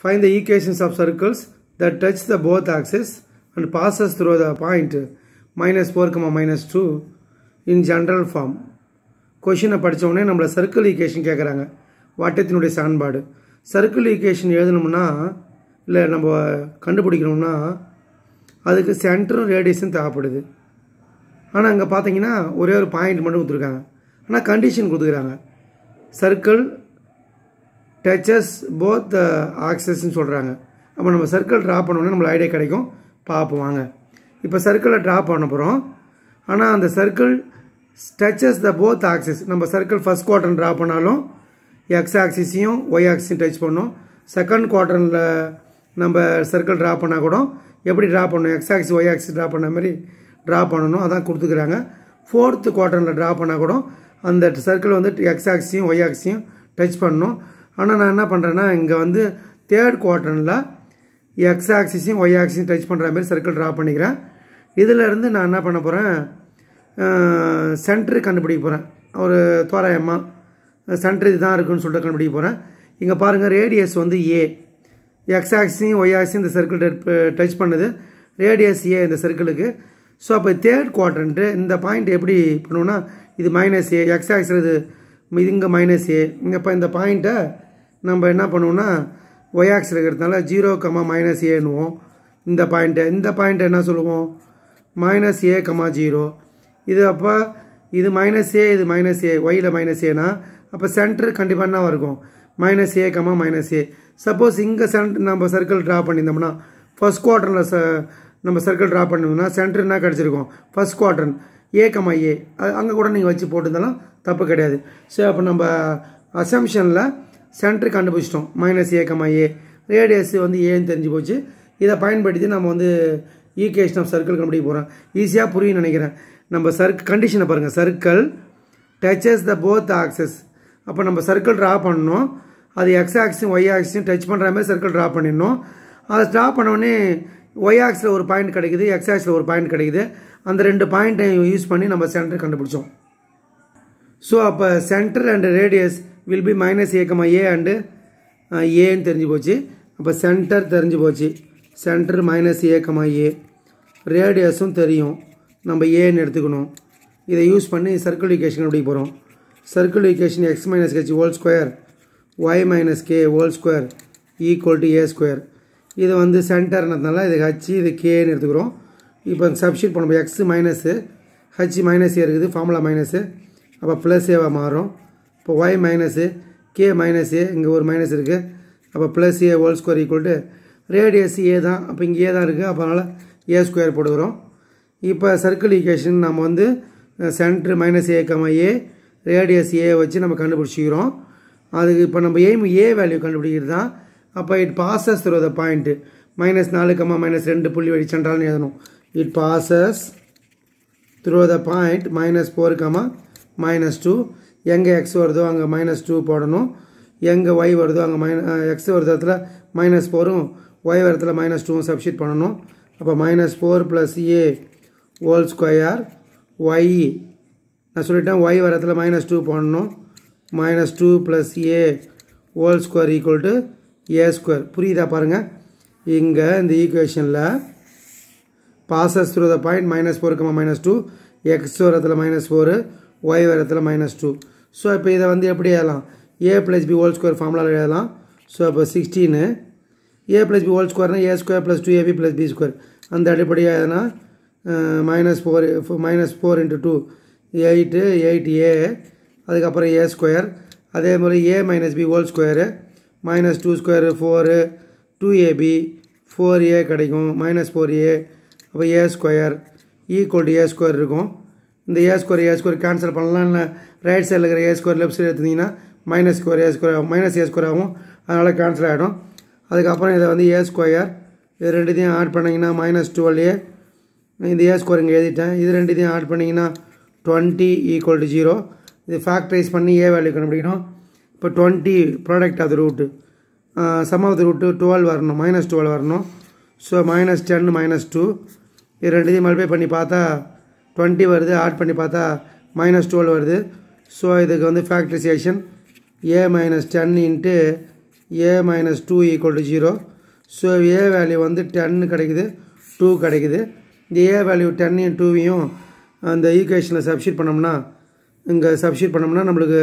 Find the equations of circles that touch the both axes and passes through the point minus 4, comma minus 2 in general form. கொஷினை படித்த உடனே நம்மளை circle equation கேட்குறாங்க வட்டத்தினுடைய சமன்பாடு circle equation எழுதணும்னா இல்லை நம்ம கண்டுபிடிக்கணும்னா அதுக்கு சென்டரும் ரேடியஸும் தேவைப்படுது ஆனால் அங்கே பார்த்தீங்கன்னா ஒரே ஒரு பாயிண்ட் மட்டும் கொடுத்துருக்காங்க ஆனால் கண்டிஷன் கொடுத்துருக்காங்க சர்க்கிள் டச்சஸ் போத் ஆக்சஸ்ன்னு சொல்கிறாங்க அப்போ நம்ம சர்க்கிள் ட்ரா பண்ணோன்னே நம்மளுக்கு ஐடியா கிடைக்கும் பார்ப்போம் வாங்க இப்போ சர்க்கிளை ட்ரா பண்ண போகிறோம் ஆனால் அந்த circle touches the both axis நம்ம சர்க்கிள் ஃபஸ்ட் குவார்டர் ட்ரா பண்ணாலும் எக்ஸ் ஆக்சிஸையும் ஒய் ஆக்சிஸையும் டச் பண்ணோம் செகண்ட் குவார்டரில் நம்ம சர்க்கிள் ட்ரா பண்ணால் கூட எப்படி ட்ரா பண்ணணும் x axis y axis draw பண்ண மாதிரி ட்ரா பண்ணணும் அதான் கொடுத்துக்கிறாங்க ஃபோர்த்து குவார்டரில் ட்ரா பண்ணால் கூட அந்த சர்க்கிள் வந்து எக்ஸ் ஆக்சிஸையும் ஒய் ஆக்சிஸையும் டச் பண்ணணும் ஆனால் நான் என்ன பண்ணுறேன்னா இங்கே வந்து தேர்ட் குவார்டரில் எக்ஸ் ஆக்சிஸையும் ஒய் ஆக்சிஸையும் டச் பண்ணுற மாதிரி சர்க்கிள் ட்ரா பண்ணிக்கிறேன் இதிலேருந்து நான் என்ன பண்ண போகிறேன் சென்ட்ரு கண்டுபிடிக்க போகிறேன் ஒரு தோராயமாக சென்ட்ரு இதுதான் இருக்குன்னு சொல்லிட்டு கண்டுபிடிக்க போகிறேன் இங்கே பாருங்கள் ரேடியஸ் வந்து ஏ எக்ஸ் ஆக்சிஸையும் ஒய் ஆக்சிஸையும் இந்த சர்க்கிள் டச் பண்ணுது ரேடியஸ் ஏ இந்த சர்க்கிளுக்கு ஸோ அப்போ தேர்ட் குவாட்ரண்ட்டு இந்த பாயிண்ட் எப்படி பண்ணுவோன்னா இது மைனஸ் ஏ எக்ஸ் ஆக்சில் இது இது இங்கே மைனஸ் ஏ இங்கே இப்போ இந்த பாயிண்ட்டை நம்ம என்ன பண்ணுவோம்னா ஒய் ஆக்சில் இருக்கிறதுனால ஜீரோ கமா மைனஸ் ஏன்னுவோம் இந்த பாயிண்ட்டை இந்த பாயிண்ட்டை என்ன சொல்லுவோம் மைனஸ் ஏ கமா ஜீரோ இது அப்போ இது மைனஸ் ஏ இது மைனஸ் ஏ ஒயில் மைனஸ் ஏனா அப்போ சென்டர் கண்டிப்பாக என்ன இருக்கும் minus a comma minus a suppose இங்கே சென்ட் நம்ம சர்க்கிள் ட்ரா பண்ணியிருந்தோம்னா ஃபர்ஸ்ட் குவார்ட்டரில் ச நம்ம சர்க்கிள் ட்ரா பண்ணோம்னா சென்டர் என்ன கிடச்சிருக்கும் first quarter a comma a அங்கே கூட நீங்கள் வச்சு போட்டிருந்தாலும் தப்பு கிடையாது ஸோ அப்போ நம்ம அசம்ஷனில் சென்டர் கண்டுபிடிச்சிட்டோம் minus a comma a radius வந்து ஏன்னு தெரிஞ்சு போச்சு இதை பயன்படுத்தி நம்ம வந்து ஈகேஷன் ஆஃப் சர்க்கிள் கண்டுபிடிக்க போகிறோம் ஈஸியாக புரியும் நினைக்கிறேன் நம்ம சர்க் கண்டிஷனை பாருங்கள் circle touches the both axes அப்போ நம்ம சர்க்கிள் ட்ரா பண்ணணும் அது எக்ஸ் ஆக்ஸையும் ஒய் ஆக்ஸையும் டச் பண்ணுற மாதிரி சர்க்கிள் ட்ரா பண்ணிடணும் அதை ட்ரா பண்ணோடனே ஒய் ஆக்ஸில் ஒரு பாயிண்ட் கிடைக்குது எக்ஸ் ஆக்ஸில் ஒரு பாயிண்ட் கிடைக்குது அந்த ரெண்டு பாயிண்ட்டையும் யூஸ் பண்ணி நம்ம சென்டர் கண்டுபிடிச்சோம் ஸோ அப்போ centre and radius will be minus a comma a and ஏன்னு தெரிஞ்சு போச்சு அப்போ சென்டர் தெரிஞ்சு போச்சு சென்டர் மைனஸ் ஏக்கமா ஏ ரேடியஸும் தெரியும் நம்ம ஏன்னு எடுத்துக்கணும் இதை யூஸ் பண்ணி சர்க்கிள் ஈக்குவேஷன் எப்படி போகிறோம் circle equation x minus h whole square y minus k whole square equal to a square இது வந்து சென்டர்னதுனால இது ஹச் இது கேன்னு எடுத்துக்கிறோம் இப்போ சப்ஸ்டியூட் பண்ணும்போது x minus h minus a இருக்குது ஃபார்முலா மைனஸு அப்போ ப்ளஸ் ஏவாக மாறும் இப்போ y minus k minus a இங்கே ஒரு மைனஸ் இருக்குது அப்போ plus a whole square equal to radius a தான் அப்போ இங்கே ஏ தான் இருக்குது அப்போ அதனால் ஏ ஸ்கொயர் போட்டுக்கிறோம் இப்போ சர்க்கிள் ஈக்குவேஷன் நம்ம வந்து centre minus a comma a radius a வச்சு நம்ம கண்டுபிடிச்சிக்கிறோம் அதுக்கு இப்போ நம்ம எய்ம் ஏ வேல்யூ கண்டுபிடிக்கிறது தான் அப்போ it passes through the point minus நாலு கம்மா மைனஸ் ரெண்டு புள்ளி வழி சென்றால்னு எழுதணும் it passes through the point minus four comma minus two எங்கே எக்ஸ் வருதோ அங்கே மைனஸ் டூ போடணும் எங்கே ஒய் வருதோ அங்கே மைன எக்ஸ் வருது இடத்துல மைனஸ் ஃபோரும் ஒய் வரத்துல மைனஸ் டூவும் சப்ஸ்டியூட் பண்ணணும் அப்போ minus four plus a whole square y நான் சொல்லிட்டேன் ஒய் வரத்துல மைனஸ் டூ போடணும் minus two plus a whole square equal to a square புரியுதா பாருங்கள் இங்கே இந்த ஈக்குவேஷனில் passes through the point minus four comma minus two x வரத்தில் மைனஸ் ஃபோரு ஒய் வரத்தில் மைனஸ் டூ ஸோ இப்போ இதை வந்து எப்படி எழுதலாம் a plus b whole square ஃபார்முலாவில் எழுதலாம் ஸோ இப்போ sixteen a plus b whole ஸ்கொயர்னா a square plus two a b plus b square அந்த அடிப்படையாக எதுனா minus four minus four into two eight eight a அதுக்கப்புறம் ஏ ஸ்கொயர் அதே மாதிரி a minus b whole square minus two square four two a b four a கிடைக்கும் minus four a அப்போ a square equal to a square இருக்கும் இந்த a square a square cancel பண்ணலாம் இல்லை right சைடில் இருக்கிற ஏ ஸ்கொயர் லெஃப்ட் சைடு எடுத்தீங்கன்னா minus square a square minus a square ஆகும் அதனால் கேன்சல் ஆகிடும் அதுக்கப்புறம் இதை வந்து ஏ ஸ்கொயர் இது ரெண்டுத்தையும் ஆட் பண்ணிங்கன்னா மைனஸ் டுவெல் ஏ இந்த ஏ ஸ்கொயர் இங்கே எழுதிட்டேன் இது ரெண்டுத்தையும் ஆட் பண்ணிங்கன்னா டுவெண்ட்டி ஈக்குவல் டு ஜீரோ இது ஃபேக்டரைஸ் பண்ணி ஏ வேல்யூ கண்டுபிடிக்கணும் இப்போ twenty product of the root sum of the root twelve வரணும் மைனஸ் டுவெல் வரணும் so minus ten minus two இது ரெண்டுத்தையும் மல்டிப்ளை பண்ணி பார்த்தா டுவெண்ட்டி வருது ஆட் பண்ணி பார்த்தா மைனஸ் டுவெல் வருது ஸோ இதுக்கு வந்து factorisation a minus ten into a minus two equal to zero so a value வந்து டென்னு கிடைக்குது டூ கிடைக்குது இந்த ஏ வேல்யூ டென்னையும் டூவையும் அந்த ஈக்குவேஷனில் சப்ஸ்டியூட் பண்ணோம்னா இங்கே சப்ஸ்டியூட் பண்ணோம்னா நம்மளுக்கு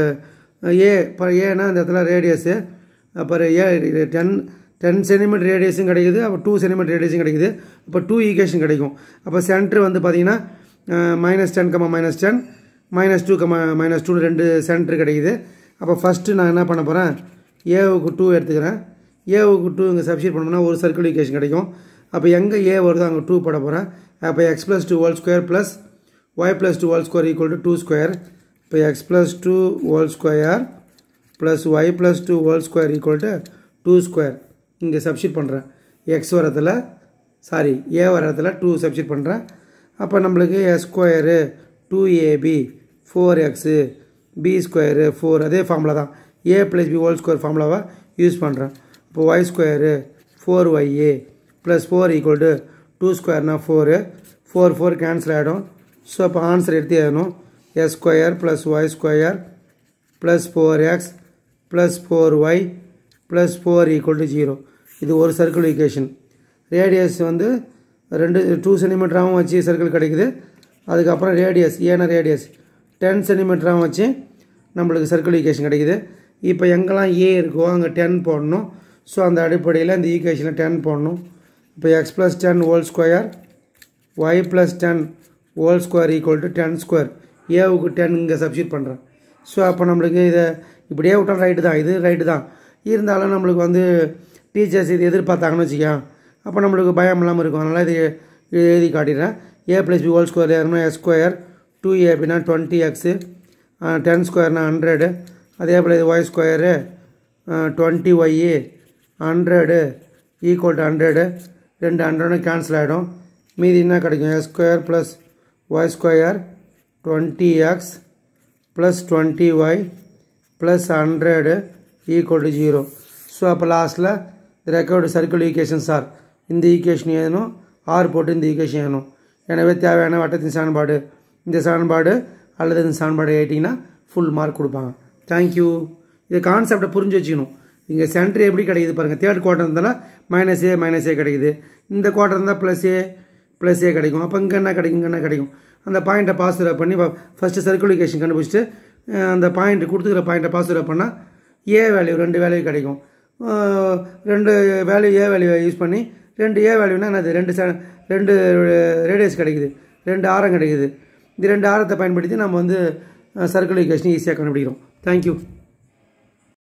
ஏ இப்போ ஏன்னா இந்த இடத்துல ரேடியஸு அப்புறம் ஏ டென் டென் சென்டிமீட்டர் ரேடியஸும் கிடைக்குது அப்போ டூ சென்டிமீட்டர் ரேடியஸும் கிடைக்குது அப்போ டூ ஈக்குவேஷன் கிடைக்கும் அப்போ சென்டர் வந்து பார்த்தீங்கன்னா minus ten comma minus ten minus two comma minus two ரெண்டு சென்டர் கிடைக்குது அப்போ ஃபஸ்ட்டு நான் என்ன பண்ண போகிறேன் ஏவுக்கு டூ எடுத்துக்கிறேன் ஏவுக்கு டூ இங்கே சப்ஸ்டியூட் பண்ணோம்னா ஒரு சர்க்கிள் ஈக்குவேஷன் கிடைக்கும் அப்போ எங்கே ஏ வருதோ அங்கே டூ போட போகிறேன் அப்போ x plus two whole square plus y plus two whole square equal to two square இப்போ x plus two whole square plus y plus two whole square equal to two square இங்கே substitute பண்ணுறேன் x வரத்தில் sorry a வரத்தில் two substitute பண்ணுறேன் அப்போ நம்மளுக்கு x square two a b four x b square four அதே formula தான் a plus b whole square ஃபார்முலாவை யூஸ் பண்ணுறேன் இப்போ Y square four y a plus four equal to two ஸ்கொயர்னா ஃபோரு ஃபோர் ஃபோர் கேன்சல் ஆகிடும் ஸோ அப்போ ஆன்சர் எடுத்து எழுதணும் x square plus y square plus four x plus four y plus four equal to zero இது ஒரு circle equation radius வந்து ரெண்டு two சென்டிமீட்டராகவும் வச்சு சர்க்கிள் கிடைக்குது அதுக்கப்புறம் ரேடியஸ் ஏன்னா ரேடியஸ் டென் சென்டிமீட்டராகவும் வச்சு நம்மளுக்கு சர்க்கிள் ஈக்குவேஷன் கிடைக்குது இப்போ எங்கெல்லாம் ஏ இருக்கோ அங்கே டென் போடணும் ஸோ அந்த அடிப்படையில் இந்த ஈக்குவேஷனில் டென் போடணும் இப்போ x plus ten whole square y plus ten whole square equal to ten square ஏவுக்கு டென் இங்கே சப்ஸ்டியூட் பண்ணுறேன் ஸோ அப்போ நம்மளுக்கு இதை இப்படியே விட்டால் ரைட்டு தான் இது ரைட்டு தான் இருந்தாலும் நம்மளுக்கு வந்து டீச்சர்ஸ் இது எதிர்பார்த்தாங்கன்னு வச்சுக்கோங்க அப்போ நம்மளுக்கு பயம் இல்லாமல் இருக்கும் அதனால் இது இது எழுதி காட்டிடுறேன் a plus b whole square ஏறணும் எஸ் ஸ்கொயர் டூ ஏ அப்படின்னா டுவெண்ட்டி எக்ஸு டென் ஸ்கொயர்னா ஹண்ட்ரடு அதே போல் இது y square twenty y hundred equal to hundred ரெண்டு ஹண்ட்ரடும் கேன்சல் ஆகிடும் மீதி என்ன கிடைக்கும் x square plus y square twenty x plus twenty y plus hundred equal to zero so அப்போ லாஸ்ட்டில் ரெக்கார்டு சர்க்கிள் ஈக்குவேஷன் சார் இந்த ஈக்குவேஷன் ஏதணும் ஆர் போட்டு இந்த ஈக்குவேஷன் ஏதணும் எனவே தேவையான வட்டத்தின் சமன்பாடு இந்த சமன்பாடு அல்லது இந்த சமன்பாடு ஏட்டிங்கன்னா ஃபுல் மார்க் கொடுப்பாங்க தேங்க்யூ இது கான்செப்டை புரிஞ்சு வச்சுக்கணும் இங்கே சென்டர் எப்படி கிடைக்குது பாருங்கள் தேர்ட் குவார்ட்டர் இருந்தாலும் மைனஸ் ஏ மைனஸ் ஏ கிடைக்குது இந்த குவார்ட்டர் இருந்தால் ப்ளஸ் ஏ ப்ளஸ் ஏ கிடைக்கும் அப்போ இங்கே என்ன கிடைக்கும் இங்கே என்ன கிடைக்கும் அந்த பாயிண்ட்டை பாஸ் பண்ணி ஃபஸ்ட்டு சர்க்குலேஷன் கண்டுபிடிச்சிட்டு அந்த பாயிண்ட் கொடுத்துக்கிற பாயிண்ட்டை பாஸ் பண்ணால் ஏ வேல்யூ ரெண்டு வேல்யூ கிடைக்கும் ரெண்டு வேல்யூ ஏ வேல்யூ யூஸ் பண்ணி ரெண்டு ஏ வேல்யூனா என்னது ரெண்டு ச ரெண்டு ரேடியஸ் கிடைக்குது ரெண்டு ஆரம் கிடைக்குது இந்த ரெண்டு ஆரத்தை பயன்படுத்தி நம்ம வந்து சர்க்குலேஷன் ஈஸியாக கண்டுபிடிக்கிறோம் தேங்க்யூ